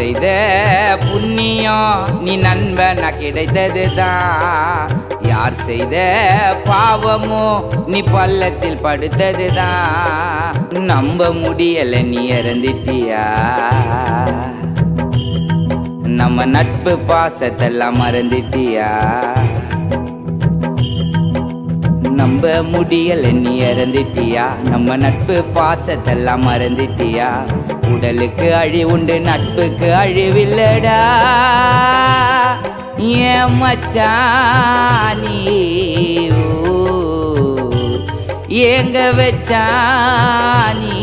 செய்த புண்ணியம் நீ நண்பனா கிடைத்ததுதான் யார் செய்த பாவமோ நீ பள்ளத்தில் படுத்ததுதான் நம்ப முடியல நீ இறந்துட்டியா நம்ம நட்பு பாசத்தெல்லாம் மறந்துட்டியா நம்ப முடியல நீ இறந்துட்டியா நம்ம நட்பு பாசத்தெல்லாம் மறந்துட்டியா உடலுக்கு அழி உண்டு நட்புக்கு அழிவில்லடா ஏன் மச்சானி ஏங்க வச்சானி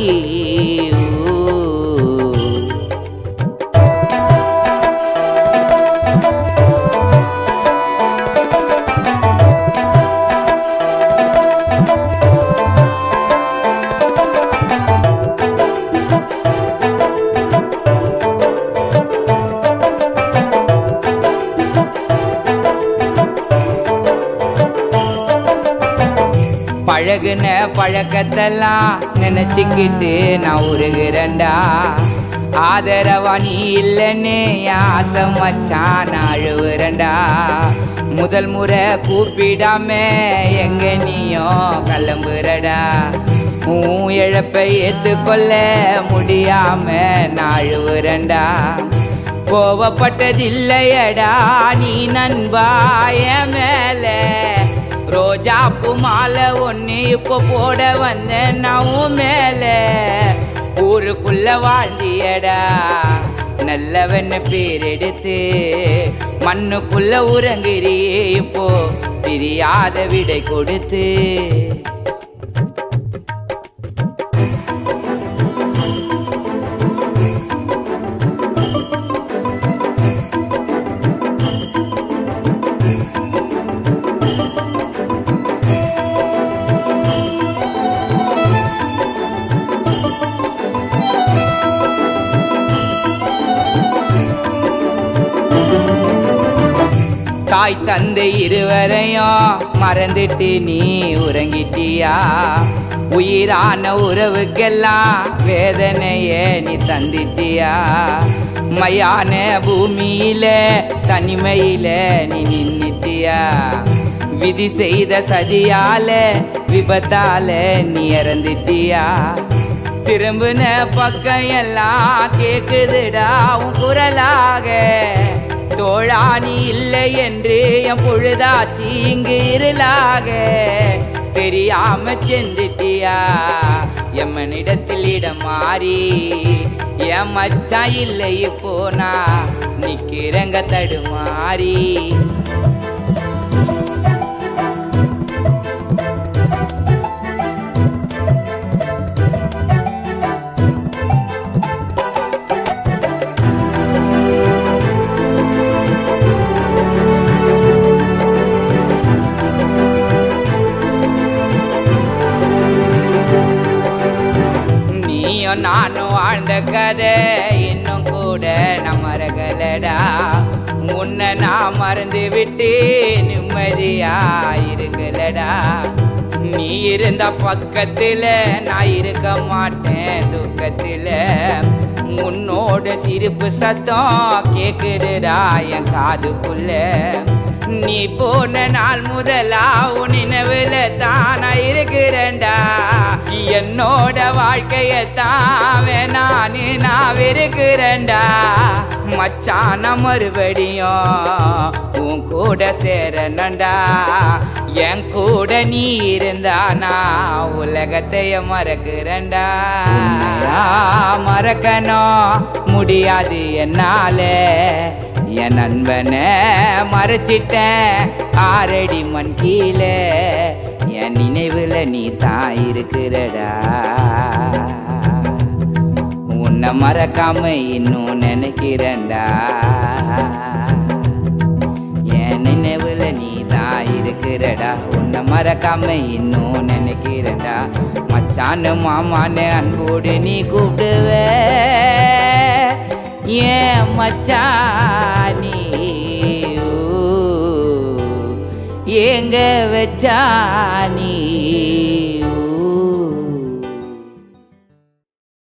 பழகுன பழக்கத்தெல்லாம் நினைச்சுக்கிட்டு நான் உருகிறேன்டா ஆதரவா நீ இல்லைன்னு என் ஆசை மச்சான் நான் அழுவுறேன்டா முதல் முறை கூப்பிடாம எங்க நீயும் கிளம்புறடா உன் இழப்பை ஏத்துக்கொள்ள முடியாம நான் அழுவுறேன்டா கோவப்பட்டதில்லையடா நீ நண்பாய மேல ரோஜாப்பு மாலை ஒன்று இப்போ போட வந்தேன் நான் உன் மேல ஊருக்குள்ள வாழ்ந்தியடா நல்லவன் பேர் எடுத்து மண்ணுக்குள்ள உறங்குறியே இப்போ பிரியாத விடை கொடுத்து தாய் தந்தை இருவரையும் மறந்துட்டு நீ உறங்கிட்டியா உயிரான உறவுக்கெல்லாம் வேதனைய நீ தந்திட்டியா மயான பூமியில தனிமையில நீ நின்னுட்டியா விதி செய்த சதியால விபத்தால நீ இறந்துட்டியா திரும்பின பக்கம் எல்லாம் கேக்குதுடா உன் குரலாக தோழா நீ இல்லை என்று என் பொழுதாச்சு இங்கு இருளாக தெரியாம சென்றுட்டியா எம்மனிடத்தில் இடம் மாறி என் மச்சான் இல்லை இப்போ நான் நிக்கிறங்க தடுமாறி நீயும் நானும் வாழ்ந்த கதை இன்னும் கூட நான் மறக்கலடா முன்ன நான் மறந்து விட்டு நிம்மதியா இருக்கலடா நீ இருந்த பக்கத்துல நான் இருக்க மாட்டேன் துக்கத்துல உன்னோட சிரிப்பு சத்தம் கேக்குதுடா என் காதுக்குள்ள நீ போன நாள் முதலா உன் நினைவுல தானா இருக்கிறேன்டா என்னோட வாழ்க்கைய தாவே நானு நான் வெறுக்கிறேன்டா மச்சான மறுபடியும் உன் கூட சேரணும்டா என் கூட நீ இருந்தா நான் உலகத்தைய மறக்கிறேன்டா மறக்கணும் முடியாது என்னால என் நண்பனை மறைச்சிட்டேன் ஆறடி மண் கீழே என் நினைவுல நீ தான் இருக்கிறடா உன்னை மறக்காம இன்னும் நினைக்கிறேன்டா என் நினைவுல நீ தான் இருக்கிறடா உன்னை மறக்காம இன்னும் நினைக்கிறேன்டா மச்சானு மாமான்னு அன்போடு நீ கூப்பிடுவ ஏன் மச்சானி ஏங்க வச்சானி